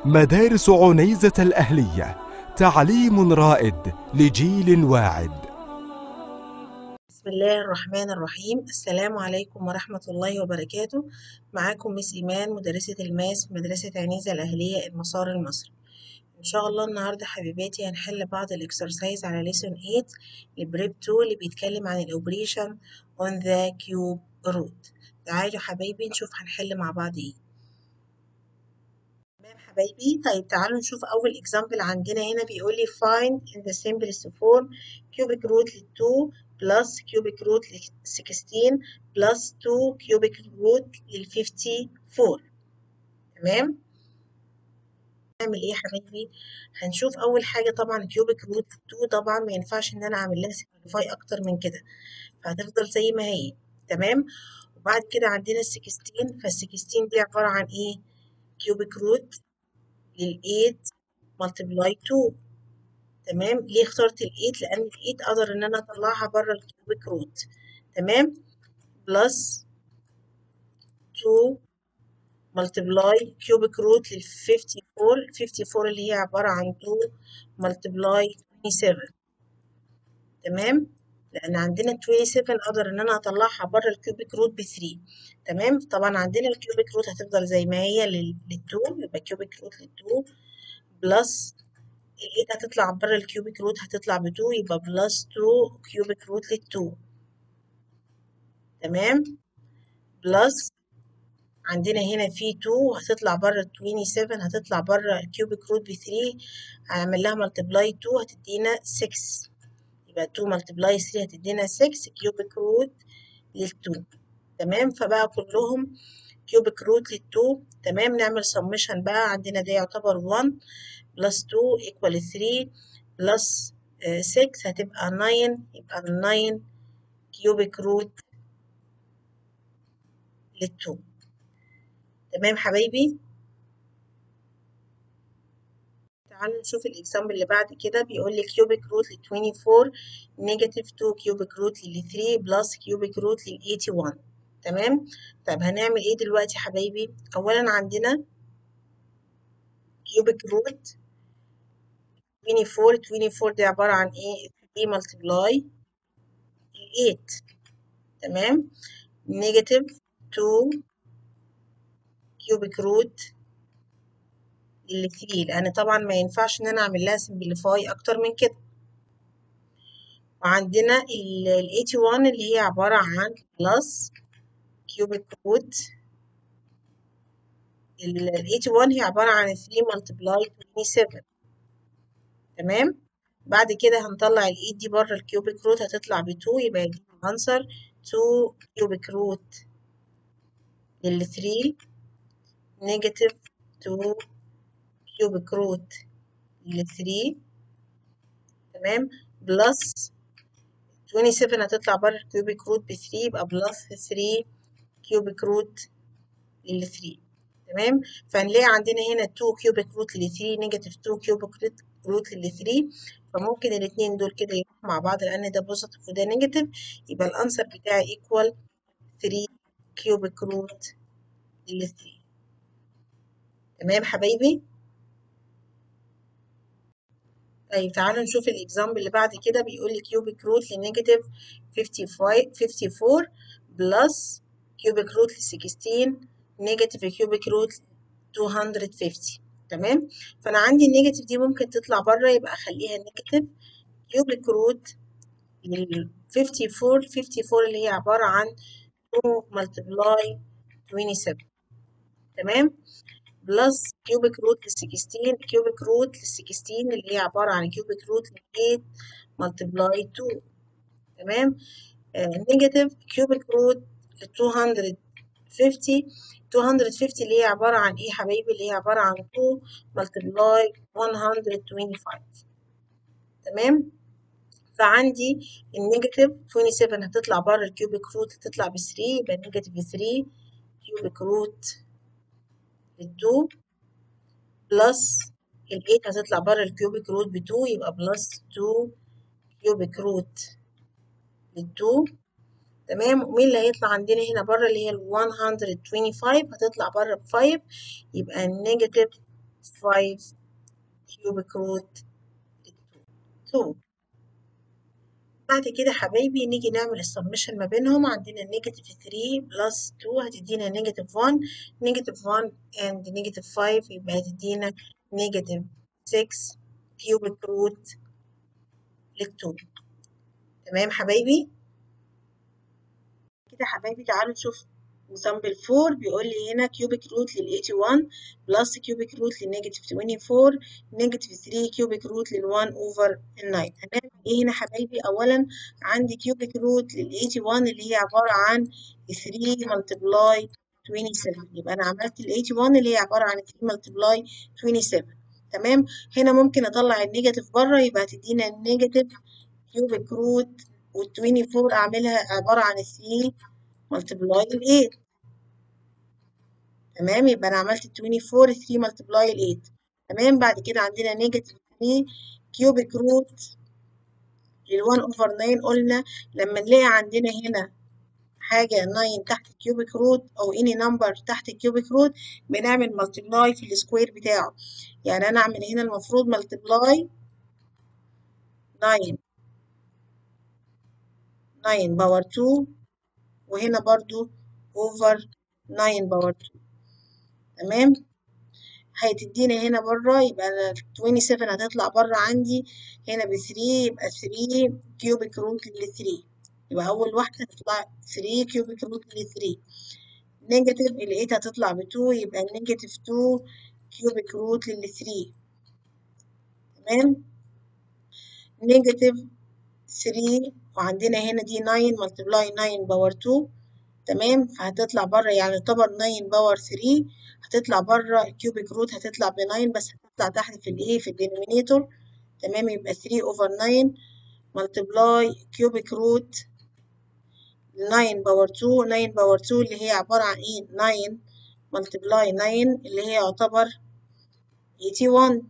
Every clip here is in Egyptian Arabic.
مدارس عنيزة الأهلية تعليم رائد لجيل واعد بسم الله الرحمن الرحيم السلام عليكم ورحمة الله وبركاته معاكم مس إيمان مدرسة الماس في مدرسة عنيزة الأهلية المسار المصري إن شاء الله النهاردة حبيباتي هنحل بعض الإكسرسايز على ليسون 8 البريب 2 اللي بيتكلم عن الأوبريشن on the cube root تعالوا حبايبي نشوف هنحل مع بعض إيه تمام حبايبي طيب تعالوا نشوف أول إكزامبل عندنا هنا بيقول لي find in the simplest form cubic root لل 2 plus cubic root لل 16 plus 2 cubic root لل 54 تمام نعمل ايه يا حبايبي هنشوف اول حاجه طبعا كيوبيك روت 2 طبعا ما ينفعش ان انا اعمل لها سيمبليفاي اكتر من كده فهتفضل زي ما هي تمام وبعد كده عندنا ال 16 فال 16 دي عباره عن ايه كيوبيك روت لل 8 ملتبلاي 2 تمام ليه اخترت ال 8 لان ال 8 اقدر ان انا اطلعها بره الكيوبيك روت تمام بلس 2 ملتبلاي كيوبيك روت لل 54 54 اللي هي عبارة عن 2 ملتبلاي 27 تمام لأن عندنا 27 أقدر إن أنا أطلعها بره الكيوبيك روت ب 3 تمام طبعا عندنا الكيوبيك روت هتفضل زي ما هي لل 2 يبقى كيوبيك روت لل 2 بلس ال 8 هتطلع بره الكيوبيك روت هتطلع ب 2 يبقى بلس 2 كيوبيك روت لل 2 تمام بلس عندنا هنا في 2 هتطلع بره 27 هتطلع بره الكيوبيك روت ب 3 هعمل لها ملتبلاي 2 هتدينا 6 يبقى 2 ملتبلاي 3 هتدينا 6 كيوبيك روت لل 2 تمام فبقى كلهم كيوبيك روت لل 2 تمام نعمل سمشن بقى عندنا ده يعتبر 1 بلس 2 ايكوال 3 بلس 6 هتبقى 9 يبقى 9 كيوبيك روت لل 2 تمام حبايبي تعالوا نشوف الاكزامبل اللي بعد كده بيقول لي كيوبيك روت لل 24 نيجاتيف 2 كيوبيك روت لل 3 بلس كيوبيك روت لل 81 تمام طب هنعمل ايه دلوقتي يا حبايبي اولا عندنا كيوبيك روت 24 24 دي عباره عن ايه 3 ملتبلاي 8 تمام نيجاتيف 2 كيوبيك روت لل 3 لان طبعا ما ينفعش ان انا اعمل لها سمبليفاي اكتر من كده وعندنا ال 81 اللي هي عباره عن بلس كيوبيك روت ال 81 هي عباره عن 3 ملتبلاي 27 تمام بعد كده هنطلع ال 8 دي بره الكيوبيك روت هتطلع ب 2 يبقى يجيب الانسر 2 كيوبيك روت لل 3 نيجاتيف 2 كيوبيك روت ل 3 تمام بلس 27 هتطلع بره الكيوبيك روت ب 3 يبقى بلس 3 كيوبيك روت لل 3 تمام فهنلاقي عندنا هنا 2 كيوبيك روت لل 3 نيجاتيف 2 كيوبيك روت لل 3 فممكن الاثنين دول كده يروحوا مع بعض لان ده بوزيتيف وده نيجاتيف يبقى الانسر بتاعي ايكوال 3 كيوبيك روت لل 3 تمام حبايبي طيب تعالوا نشوف الاكزامبل اللي بعد كده بيقول لي كيوبيك روت لنيجاتيف 55 54 بلس كيوبيك روت ل 16 نيجاتيف كيوبيك روت 250 تمام فانا عندي النيجاتيف دي ممكن تطلع بره يبقى اخليها نيجاتيف كيوبيك روت لل 54 54 اللي هي عباره عن 2 ملتبلاي 27 تمام بلس كيوبيك روت لل 16 كيوبيك روت لل 16 اللي هي عبارة عن كيوبيك روت لل 8 ملتبلاي 2 تمام نيجاتيف كيوبيك روت لل 250 250 اللي هي عبارة عن ايه حبايبي اللي هي عبارة عن 2 ملتبلاي 125 تمام فعندي النيجاتيف 27 هتطلع بره الكيوبيك روت هتطلع ب 3 يبقى نيجاتيف 3 كيوبيك روت لل 2 بلس ال 8 هتطلع بره الكيوبيك روت ب 2 يبقى بلس 2 كيوبيك روت لل 2 تمام ومين اللي هيطلع عندنا هنا بره اللي هي ال 125 هتطلع بره ب 5 يبقى النيجاتيف 5 كيوبيك روت 2 بعد كده حبايبي نيجي نعمل السمشن ما بينهم عندنا نيجاتيف 3 بلس 2 هتدينا نيجاتيف 1 نيجاتيف 1 and نيجاتيف 5 يبقى هتدينا نيجاتيف 6 كيوبيك روت لل 2 تمام حبايبي كده حبايبي تعالوا نشوف example 4 بيقول لي هنا كيوبيك روت لل 81 بلس كيوبيك روت للنيجاتيف 24 نيجاتيف 3 كيوبيك روت لل 1 اوفر ال 9 هنعمل ايه هنا حبايبي اولا عندي كيوبيك روت لل 81 اللي هي عباره عن 3 ملتبلاي 27 يبقى انا عملت ال 81 اللي هي عباره عن 3 ملتبلاي 27 تمام هنا ممكن اطلع النيجاتيف بره يبقى هتدينا النيجاتيف كيوبيك روت وال 24 اعملها عباره عن 3 ملتبلاي ال 8 تمام يبقى انا عملت 24 3 ملتبلاي ال 8 تمام بعد كده عندنا نيجاتيف 3 كيوبيك روت لل 1 اوفر 9 قلنا لما نلاقي عندنا هنا حاجة 9 تحت الكيوبيك روت أو any number تحت الكيوبيك روت بنعمل ملتبلاي في السكوير بتاعه يعني أنا أعمل هنا المفروض ملتبلاي 9 9 باور 2 وهنا برضو over 9 باور 2 تمام هتدينا هنا بره يبقى أنا 27 هتطلع بره عندي هنا ب 3 يبقى 3 كيوبيك روت لل 3 يبقى أول واحدة هتطلع 3 كيوبيك روت لل 3 نيجاتيف ال 8 هتطلع ب 2 يبقى نيجاتيف 2 كيوبيك روت لل 3 تمام نيجاتيف 3 وعندنا هنا دي 9 ملتبلاي 9 باور 2 تمام فهتطلع بره يعني يعتبر 9 باور 3 هتطلع بره الكيوبيك روت هتطلع ب 9 بس هتطلع تحت في الايه في الدينومينيتور تمام يبقى 3 اوفر 9 ملتبلاي كيوبيك روت 9 باور 2 9 باور 2 اللي هي عبارة عن ايه 9 ملتبلاي 9 اللي هي يعتبر 81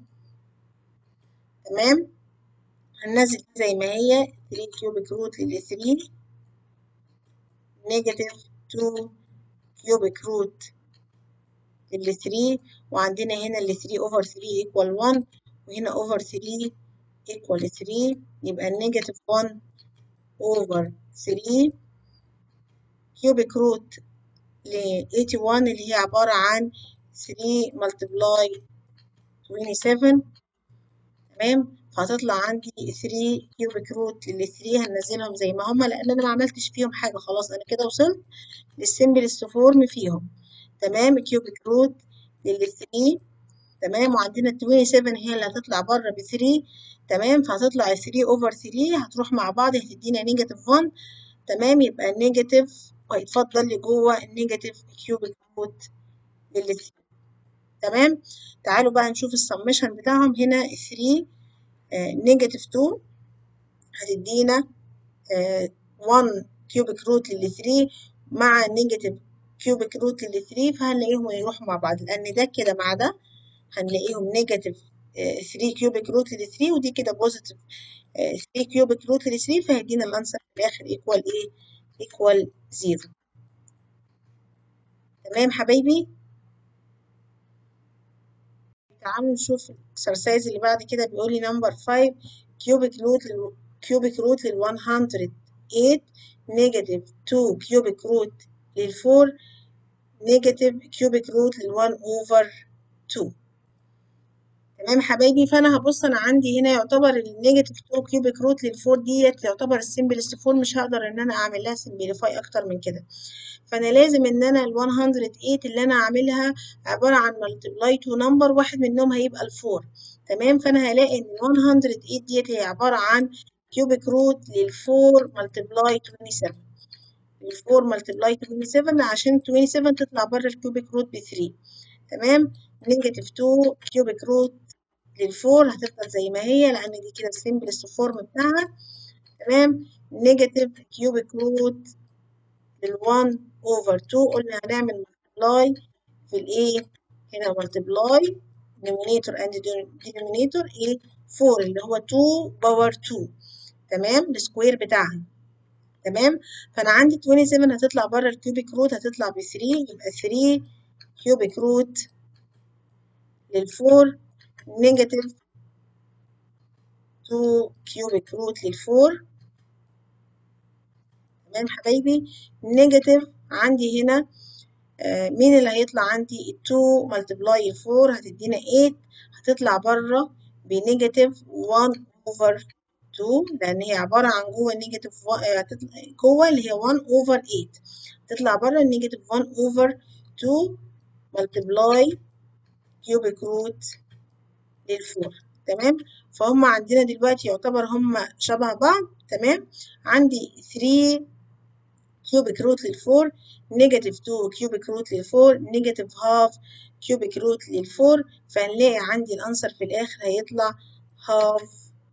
تمام هننزل زي ما هي 3 كيوبيك روت لل 3 نيجاتيف 2 كيوبيك روت لل 3 وعندنا هنا ال 3 اوفر 3 ايكوال 1 وهنا اوفر 3 ايكوال 3 يبقى النيجاتيف 1 اوفر 3 كيوبيك روت ل 81 اللي هي عبارة عن 3 ملتبلاي 27 تمام فهتطلع عندي 3 كيوبيك روت لل 3 هننزلهم زي ما هما لأن أنا ما عملتش فيهم حاجة خلاص أنا كده وصلت للسمبلست فورم فيهم تمام كيوبيك روت لل 3 تمام وعندنا 27 هي اللي هتطلع بره ب 3 تمام فهتطلع 3 اوفر 3 هتروح مع بعض هتدينا نيجاتيف 1 تمام يبقى النيجاتيف وهيتفضل لي جوه النيجاتيف كيوبيك روت لل 3 تمام تعالوا بقى نشوف السمشن بتاعهم هنا 3 نيجاتيف 2 هتدينا 1 كيوبيك روت لل 3 مع نيجاتيف كيوبيك روت لل 3 فهنلاقيهم يروحوا مع بعض لأن ده كده مع ده هنلاقيهم نيجاتيف 3 كيوبيك روت لل 3 ودي كده بوزيتيف 3 كيوبيك روت لل 3 فهيدينا الانسر في الاخر ايكوال ايه؟ ايكوال 0 تمام حبايبي؟ تعالوا نشوف الاكسرسايز اللي بعد كده بيقول لي نمبر 5 كيوبيك روت لل كيوبيك روت لل 108 نيجاتيف 2 كيوبيك روت لل 4 نيجاتيف كيوبيك روت لل 1 اوفر 2 تمام حبايبي فانا هبص انا عندي هنا يعتبر النيجاتيف 2 كيوبيك روت لل 4 ديت يعتبر السمبلست فورم مش هقدر ان انا اعمل لها سمبليفاي اكتر من كده فانا لازم ان انا ال 108 اللي انا اعملها عباره عن ملتبلاي تو نمبر واحد منهم هيبقى ال 4 تمام فانا هلاقي ان ال 108 ديت هي عباره عن كيوبيك روت لل 4 ملتبلاي 27 ال 4 ملتبلاي 27 عشان 27 تطلع بره الكيوبيك روت ب 3 تمام نيجاتيف 2 كيوبيك روت للفور هتفضل زي ما هي لأن دي كده السمبلست فورم بتاعها تمام نيجاتيف كيوبيك روت لل1 اوفر 2 قلنا هنعمل ملتبلاي في الايه هنا ملتبلاي نومينيتور اند دينومينيتور ايه 4 اللي هو 2 باور 2 تمام السكوير بتاعها تمام فانا عندي 27 هتطلع بره الكيوبيك روت هتطلع ب 3 يبقى 3 كيوبيك روت للفور نيجاتيف 2 كيوبيك روت للفور تمام حبايبي نيجاتيف عندي هنا آه مين اللي هيطلع عندي 2 ملتبلاي 4 هتدينا 8 هتطلع بره بنيجاتيف 1 اوفر 2 لان هي عباره عن جوه نيجاتيف جوه اللي هي 1 اوفر 8 تطلع بره النيجاتيف 1 اوفر 2 ملتبلاي كيوبيك روت للفور تمام فهم عندنا دلوقتي يعتبر هم شبه بعض تمام عندي 3 كيوبيك روت للفور نيجاتيف 2 كيوبيك روت للفور نيجاتيف هاف كيوبيك روت للفور فهنلاقي عندي الانسر في الاخر هيطلع هاف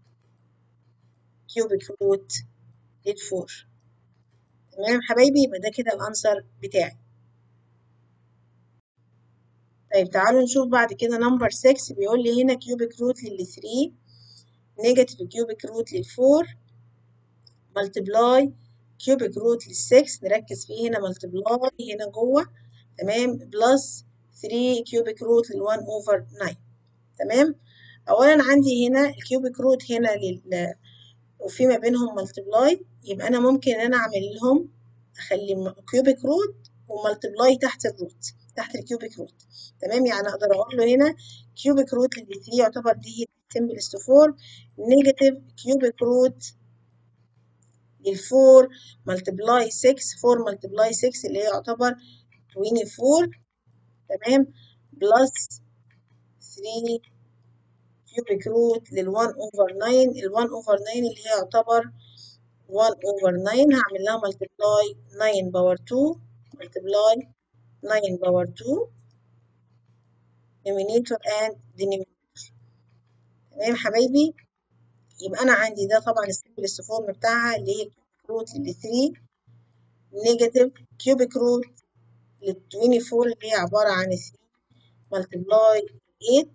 كيوبيك روت للفور تمام حبايبي يبقى ده كده الانسر بتاعي طيب تعالوا نشوف بعد كده نمبر 6 بيقول لي هنا كيوبيك روت لل 3 نيجاتيف كيوبيك روت لل 4 ملتبلاي كيوبيك روت لل 6 نركز فيه هنا ملتبلاي هنا جوه تمام بلس 3 كيوبيك روت لل 1 اوفر 9 تمام اولا عندي هنا الكيوبيك روت هنا لل وفي ما بينهم ملتبلاي يبقى انا ممكن ان انا اعمل لهم اخلي كيوبيك روت وملتبلاي تحت الروت تحت الكيوبيك روت تمام يعني اقدر اقول له هنا كيوبيك روت لل 3 يعتبر دي هي سمبلست فورم نيجاتيف كيوبيك روت لل 4 ملتبلاي 6 4 ملتبلاي 6 اللي هي يعتبر 24 تمام بلس 3 كيوبيك روت لل 1 اوفر 9 ال 1 اوفر 9 اللي هي يعتبر 1 اوفر 9 هعمل لها ملتبلاي 9 باور 2 ملتبلاي 9 باور 2 numerator and denominator تمام حبايبي يبقى انا عندي ده طبعا السمبلست فورم بتاعها اللي هي كيوبيك روت لل 3 نيجاتيف كيوبيك روت لل 24 اللي هي عبارة عن 3 ملتبلاي 8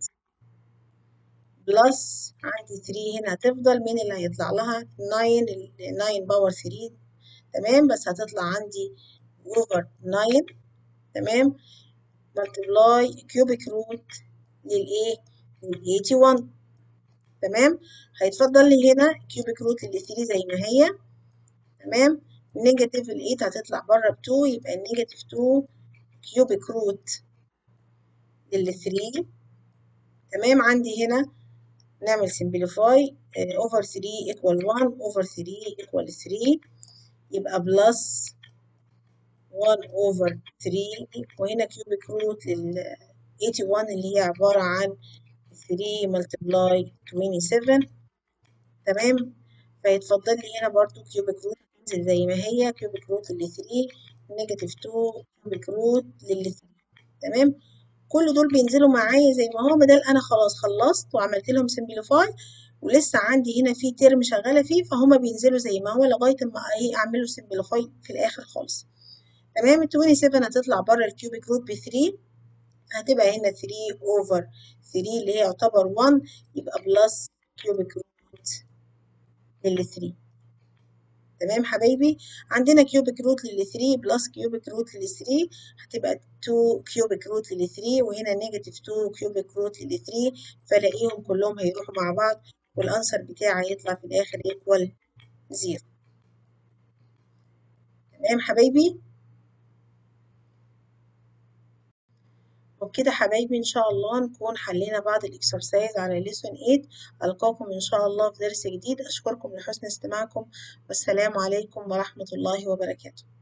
بلس عندي 3 هنا هتفضل مين اللي هيطلع لها 9 9 باور 3 تمام بس هتطلع عندي اوفر 9 تمام ملتبلاي كيوبيك روت للايه لل 81 تمام هيتفضل لي هنا كيوبيك روت لل 3 زي ما هي تمام نيجاتيف ال 8 هتطلع بره ب 2 يبقى النيجاتيف 2 كيوبيك روت لل 3 تمام عندي هنا نعمل سمبليفاي اوفر 3 ايكوال 1 اوفر 3 ايكوال 3 يبقى بلس 1 اوفر 3 وهنا كيوبيك روت لل 81 اللي هي عبارة عن 3 ملتبلاي 27 تمام فيتفضل لي هنا برضو كيوبيك روت تنزل زي ما هي كيوبيك روت لل 3 نيجاتيف 2 كيوبيك روت لل 3 تمام كل دول بينزلوا معايا زي ما هو بدل انا خلاص خلصت وعملت لهم سمبليفاي ولسه عندي هنا في ترم شغاله فيه فهما بينزلوا زي ما هو لغايه ما ايه اعمل له سمبليفاي في الاخر خالص تمام ال 27 هتطلع بره الكيوبيك روت ب 3 هتبقى هنا 3 اوفر 3 اللي هي يعتبر 1 يبقى بلس كيوبيك روت لل 3 تمام حبايبي عندنا كيوبيك روت لل 3 بلس كيوبيك روت لل 3 هتبقى 2 كيوبيك روت لل 3 وهنا نيجاتيف 2 كيوبيك روت لل 3 فلاقيهم كلهم هيروحوا مع بعض والانسر بتاعي هيطلع في الاخر ايكوال 0 تمام حبايبي وبكده حبايبي ان شاء الله نكون حلينا بعض الاكسرسايز على ليسون 8 القاكم ان شاء الله في درس جديد اشكركم لحسن استماعكم والسلام عليكم ورحمة الله وبركاته